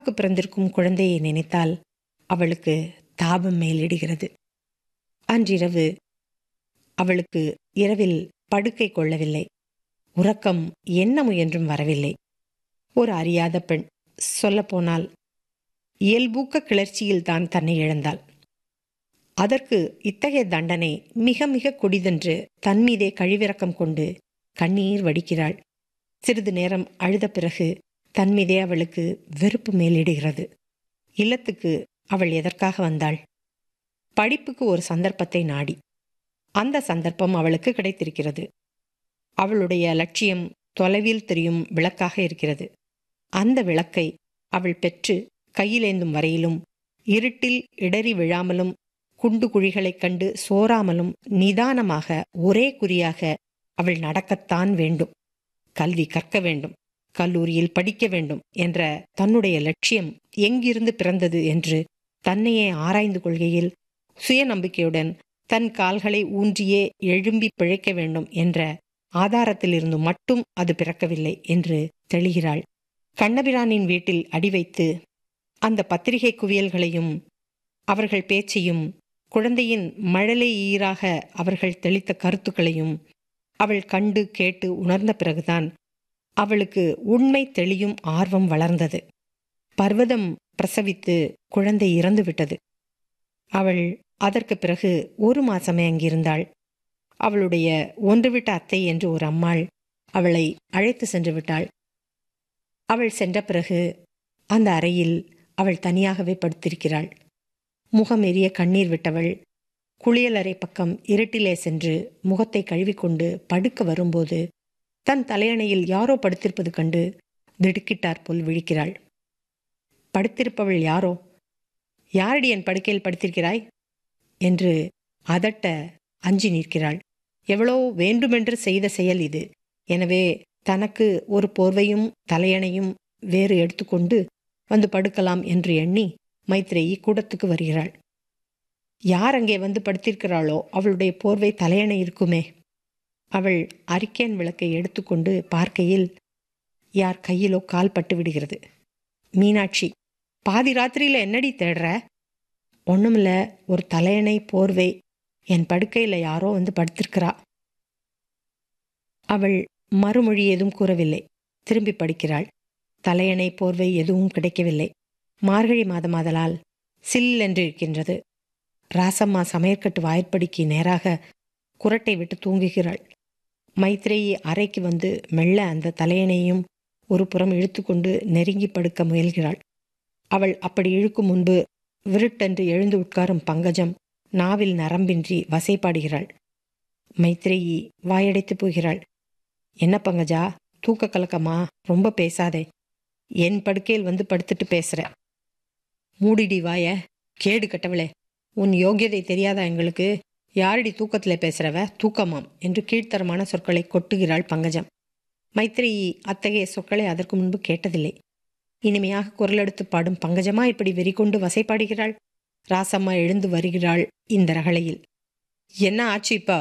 பிறந்திருக்கும் குழந்தையை நினைத்தால் அவளுக்கு தாபம் மேலிடுகிறது அன்றிரவு அவளுக்கு இரவில் படுக்கை கொள்ளவில்லை உறக்கம் என்ன முயன்றும் வரவில்லை ஒரு அறியாத பெண் சொல்லப்போனால் இயல்பூக்க கிளர்ச்சியில் தான் தன்னை இழந்தாள் அதற்கு இத்தகைய தண்டனை மிக மிக கொடிதென்று தன்மீதே கழிவிறக்கம் கொண்டு கண்ணீர் வடிக்கிறாள் சிறிது நேரம் அழுத பிறகு தன்மீதே அவளுக்கு வெறுப்பு மேலிடுகிறது இல்லத்துக்கு அவள் எதற்காக வந்தாள் படிப்புக்கு ஒரு சந்தர்ப்பத்தை நாடி அந்த சந்தர்ப்பம் அவளுக்கு கிடைத்திருக்கிறது அவளுடைய லட்சியம் தொலைவில் தெரியும் விளக்காக இருக்கிறது அந்த விளக்கை அவள் பெற்று கையிலேந்தும் வரையிலும் இருட்டில் இடறி விழாமலும் குண்டு குழிகளைக் கண்டு சோராமலும் நிதானமாக ஒரே குறியாக அவள் நடக்கத்தான் வேண்டும் கல்வி கற்க வேண்டும் கல்லூரியில் படிக்க வேண்டும் என்ற தன்னுடைய லட்சியம் எங்கிருந்து பிறந்தது என்று தன்னையே ஆராய்ந்து கொள்கையில் சுயநம்பிக்கையுடன் தன் கால்களை ஊன்றியே எழும்பி பிழைக்க வேண்டும் என்ற ஆதாரத்திலிருந்து மட்டும் அது பிறக்கவில்லை என்று தெளிகிறாள் கண்ணபிரானின் வீட்டில் அடி வைத்து அந்த பத்திரிகை குவியல்களையும் அவர்கள் பேச்சையும் குழந்தையின் மழலை ஈராக அவர்கள் தெளித்த கருத்துக்களையும் அவள் கண்டு கேட்டு உணர்ந்த பிறகுதான் அவளுக்கு உண்மை தெளியும் ஆர்வம் வளர்ந்தது பர்வதம் பிரசவித்து குழந்தை இறந்து விட்டது அவள் அதற்கு பிறகு ஒரு மாசமே அங்கிருந்தாள் அவளுடைய ஒன்றுவிட்ட அத்தை என்று ஒரு அம்மாள் அவளை அழைத்து சென்று விட்டாள் அவள் சென்ற பிறகு அந்த அறையில் அவள் தனியாகவே படுத்திருக்கிறாள் முகம் எரிய கண்ணீர் விட்டவள் குளியலறை பக்கம் இருட்டிலே சென்று முகத்தை கழுவிக்கொண்டு படுக்க வரும்போது தன் தலையணையில் யாரோ படுத்திருப்பது கண்டு திடுக்கிட்டார் போல் விழிக்கிறாள் படுத்திருப்பவள் யாரோ யாரடி என் படுக்கையில் படுத்திருக்கிறாய் என்று அதட்ட அஞ்சி நிற்கிறாள் எவ்வளோ வேண்டுமென்று செய்த செயல் இது எனவே தனக்கு ஒரு போர்வையும் தலையணையும் வேறு எடுத்துக்கொண்டு வந்து படுக்கலாம் என்று எண்ணி மைத்ரேயி கூடத்துக்கு வருகிறாள் யார் அங்கே வந்து படுத்திருக்கிறாளோ அவளுடைய போர்வை தலையணை இருக்குமே அவள் அரிக்கேன் விளக்கை எடுத்துக்கொண்டு பார்க்கையில் யார் கையிலோ கால் பட்டு விடுகிறது மீனாட்சி பாதி ராத்திரியில என்னடி தேடுற ஒண்ணுமில்ல ஒரு தலையணை போர்வை என் படுக்கையில யாரோ வந்து படுத்திருக்கிறா அவள் மறுமொழி எதுவும் கூறவில்லை திரும்பி படிக்கிறாள் தலையணை போர்வை எதுவும் கிடைக்கவில்லை மார்கழி மாதமாதலால் சில் என்று இருக்கின்றது ராசம்மா சமையற்கட்டு வாய்ப்படிக்கு நேராக குரட்டை விட்டு தூங்குகிறாள் மைத்ரேயி அறைக்கு வந்து மெல்ல அந்த தலையணையும் ஒரு புறம் இழுத்துக்கொண்டு நெருங்கி படுக்க முயல்கிறாள் அவள் அப்படி இழுக்கும் முன்பு விருட்டென்று எழுந்து உட்காரும் பங்கஜம் நாவில் நரம்பின்றி வசைப்பாடுகிறாள் மைத்ரேயி வாயடைத்து போகிறாள் என்ன பங்கஜா தூக்க கலக்கமா ரொம்ப பேசாதே என் படுக்கையில் வந்து படுத்துட்டு பேசுற மூடிடி வாய கேடு கட்டவளே உன் யோகியதை தெரியாதா எங்களுக்கு யாரடி தூக்கத்திலே பேசுறவ தூக்கமாம் என்று கீழ்த்தரமான சொற்களை கொட்டுகிறாள் பங்கஜம் மைத்ரேயி அத்தகைய சொற்களை அதற்கு முன்பு கேட்டதில்லை இனிமையாக குரலெடுத்து பாடும் பங்கஜமா இப்படி வெறிகொண்டு வசைப்பாடுகிறாள் ராசம்மா எழுந்து வருகிறாள் இந்த ரகளையில் என்ன ஆச்சு இப்பா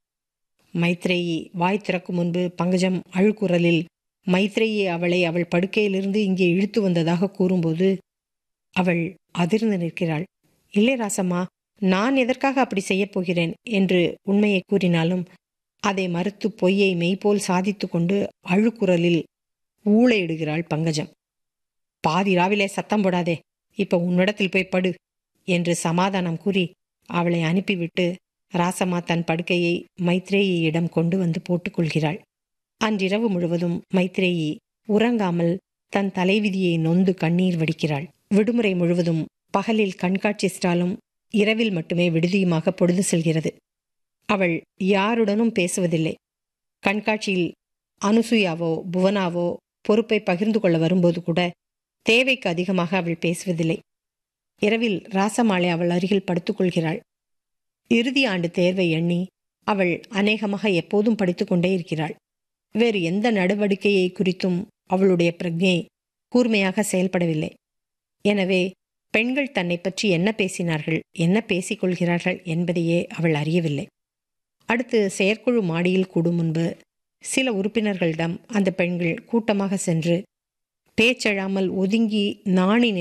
மைத்ரேயி வாய் திறக்கும் முன்பு பங்கஜம் அழுக்குரலில் மைத்ரேயி அவளை அவள் படுக்கையிலிருந்து இங்கே இழுத்து வந்ததாக கூறும்போது அவள் அதிர்ந்து நிற்கிறாள் இல்லை ராசம்மா நான் எதற்காக அப்படி செய்யப் போகிறேன் என்று உண்மையை கூறினாலும் அதை மறுத்து பொய்யை மெய்போல் சாதித்து கொண்டு அழுக்குரலில் ஊழையிடுகிறாள் பங்கஜம் பாதி ராவிலே சத்தம் போடாதே இப்ப உன்னிடத்தில் போய் படு என்று சமாதானம் கூறி அவளை அனுப்பிவிட்டு ராசம்மா தன் படுக்கையை மைத்ரேயியிடம் கொண்டு வந்து போட்டுக்கொள்கிறாள் அன்றிரவு முழுவதும் மைத்ரேயி உறங்காமல் தன் தலைவிதியை நொந்து கண்ணீர் வடிக்கிறாள் விடுமுறை முழுவதும் பகலில் கண்காட்சி ஸ்டாலும் இரவில் மட்டுமே விடுதியுமாக பொழுது செல்கிறது அவள் யாருடனும் பேசுவதில்லை கண்காட்சியில் அனுசுயாவோ புவனாவோ பொறுப்பை பகிர்ந்து கொள்ள வரும்போது கூட தேவைக்கு அதிகமாக அவள் பேசுவதில்லை இரவில் ராசமாலை அவள் அருகில் படுத்துக்கொள்கிறாள் இறுதி ஆண்டு தேர்வை எண்ணி அவள் அநேகமாக எப்போதும் படித்துக்கொண்டே இருக்கிறாள் வேறு எந்த நடவடிக்கையை குறித்தும் அவளுடைய பிரஜை கூர்மையாக செயல்படவில்லை எனவே பெண்கள் தன்னை பற்றி என்ன பேசினார்கள் என்ன பேசிக்கொள்கிறார்கள் என்பதையே அவள் அறியவில்லை அடுத்து செயற்குழு மாடியில் கூடும் முன்பு சில உறுப்பினர்களிடம் அந்த பெண்கள் கூட்டமாக சென்று பேச்சழாமல் ஒதுங்கி நாணி